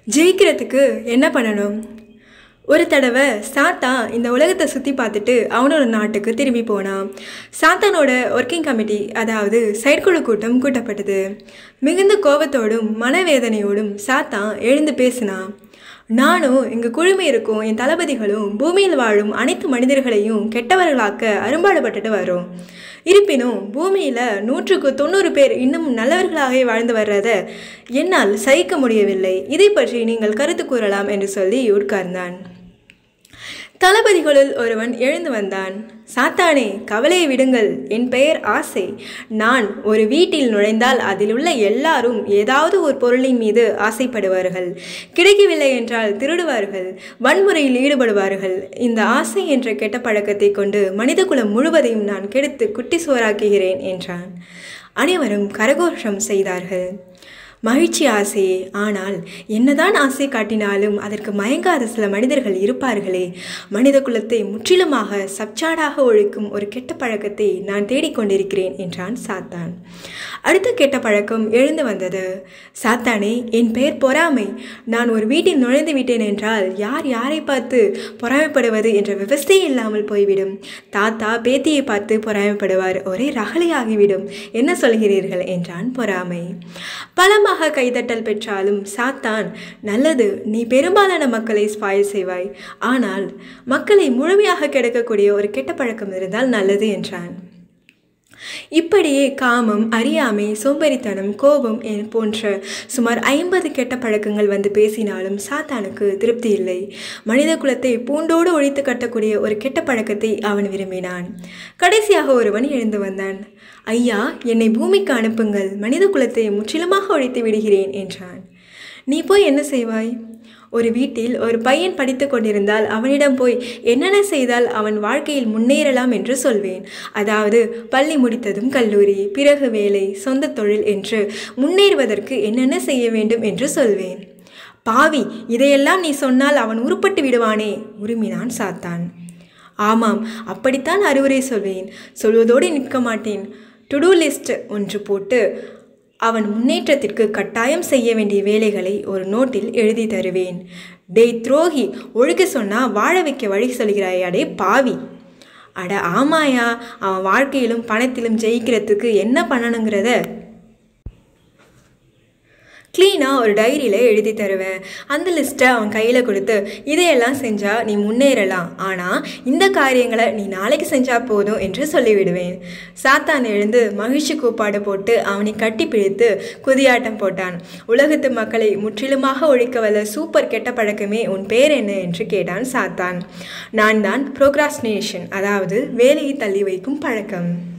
ஜெயிக்கிறதுக்கு என்ன பண்ணணும் ஒரு தடவை சாத்தான் இந்த உலகத்தை சுற்றி பார்த்துட்டு அவனோட நாட்டுக்கு திரும்பி போனான் சாத்தானோட ஒர்க்கிங் கமிட்டி அதாவது செயற்குழு கூட்டம் கூட்டப்பட்டது மிகுந்த கோபத்தோடும் மனவேதனையோடும் சாத்தான் எழுந்து பேசினான் நானும் இங்கு குழுமி இருக்கும் என் தளபதிகளும் பூமியில் வாழும் அனைத்து மனிதர்களையும் கெட்டவர்களாக்க அரும்பாடுபட்டுட்டு வரோம் இருப்பினும் பூமியில் நூற்றுக்கு தொண்ணூறு பேர் இன்னும் நல்லவர்களாக வாழ்ந்து வர்றத என்னால் சகிக்க முடியவில்லை இதை பற்றி நீங்கள் கருத்து கூறலாம் என்று சொல்லி உட்கார்ந்தான் தளபதிகளுள் ஒருவன் எழுந்து வந்தான் சாத்தானே கவலையை விடுங்கள் என் பெயர் ஆசை நான் ஒரு வீட்டில் நுழைந்தால் அதில் உள்ள எல்லாரும் ஏதாவது ஒரு பொருளின் மீது ஆசைப்படுவார்கள் கிடைக்கவில்லை என்றால் திருடுவார்கள் வன்முறையில் ஈடுபடுவார்கள் இந்த ஆசை என்ற கெட்ட பழக்கத்தை கொண்டு மனிதகுலம் முழுவதையும் நான் கெடுத்து குட்டி சோறாக்குகிறேன் என்றான் அனைவரும் கரகோஷம் செய்தார்கள் மகிழ்ச்சி ஆசையே ஆனால் என்னதான் ஆசை காட்டினாலும் அதற்கு மயங்காத சில மனிதர்கள் இருப்பார்களே மனித குலத்தை முற்றிலுமாக சப்சாடாக ஒழிக்கும் ஒரு கெட்ட பழக்கத்தை நான் தேடிக்கொண்டிருக்கிறேன் என்றான் சாத்தான் அடுத்த கெட்ட பழக்கம் எழுந்து வந்தது சாத்தானே என் பெயர் பொறாமை நான் ஒரு வீட்டில் நுழைந்து விட்டேன் என்றால் யார் யாரை பார்த்து பொறாமைப்படுவது என்ற விவசாயே இல்லாமல் போய்விடும் தாத்தா பேத்தியை பார்த்து பொறாமைப்படுவார் ஒரே ரகலையாகிவிடும் என்ன சொல்கிறீர்கள் என்றான் பொறாமை பலமாக கைதட்டல் பெற்றாலும் சாத்தான் நல்லது நீ பெரும்பாலான மக்களை ஸ்பாயில் செய்வாய் ஆனால் மக்களை முழுமையாக கெடுக்கக்கூடிய ஒரு கெட்ட பழக்கம் இருந்தால் நல்லது என்றான் இப்படியே காமம் அறியாமை சோம்பேறித்தனம் கோபம் என போன்ற சுமார் ஐம்பது கெட்ட பழக்கங்கள் வந்து பேசினாலும் சாத்தானுக்கு திருப்தி இல்லை மனித குலத்தை பூண்டோடு ஒழித்து கட்டக்கூடிய ஒரு கெட்ட பழக்கத்தை அவன் விரும்பினான் கடைசியாக ஒருவன் எழுந்து வந்தான் ஐயா என்னை பூமிக்கு அனுப்புங்கள் மனித குலத்தை முற்றிலுமாக ஒழித்து விடுகிறேன் என்றான் நீ போய் என்ன செய்வாய் ஒரு வீட்டில் ஒரு பையன் படித்து கொண்டிருந்தால் அவனிடம் போய் என்னென்ன செய்தால் அவன் வாழ்க்கையில் முன்னேறலாம் என்று சொல்வேன் அதாவது பள்ளி முடித்ததும் கல்லூரி பிறகு வேலை சொந்த தொழில் என்று முன்னேறுவதற்கு என்னென்ன செய்ய வேண்டும் என்று சொல்வேன் பாவி இதையெல்லாம் நீ சொன்னால் அவன் உருப்பட்டு விடுவானே உருமினான் சாத்தான் ஆமாம் அப்படித்தான் அறிவுரை சொல்வேன் சொல்வதோடு நிற்க மாட்டேன் டுடூ லிஸ்ட் ஒன்று போட்டு அவன் முன்னேற்றத்திற்கு கட்டாயம் செய்ய வேண்டிய வேலைகளை ஒரு நோட்டில் எழுதி தருவேன் டேய் துரோகி ஒழுக்க சொன்னா வாழ வைக்க வழி சொல்கிறாய் அடே பாவி அட ஆமாயா அவன் வாழ்க்கையிலும் பணத்திலும் ஜெயிக்கிறதுக்கு என்ன பண்ணணுங்கிறத க்ளீனாக ஒரு டைரியில் எழுதி தருவேன் அந்த லிஸ்ட்டை அவன் கையில் கொடுத்து இதையெல்லாம் செஞ்சால் நீ முன்னேறலாம் ஆனால் இந்த காரியங்களை நீ நாளைக்கு செஞ்சால் போதும் என்று சொல்லிவிடுவேன் சாத்தான் எழுந்து மகிழ்ச்சி கூப்பாடு போட்டு அவனை கட்டி பிடித்து குதியாட்டம் போட்டான் உலகத்து மக்களை முற்றிலுமாக ஒழிக்க வல்ல சூப்பர் கெட்ட பழக்கமே உன் பேர் என்ன என்று கேட்டான் சாத்தான் நான் தான் ப்ரோக்ராஸ்டினேஷன் அதாவது வேலையை தள்ளி வைக்கும் பழக்கம்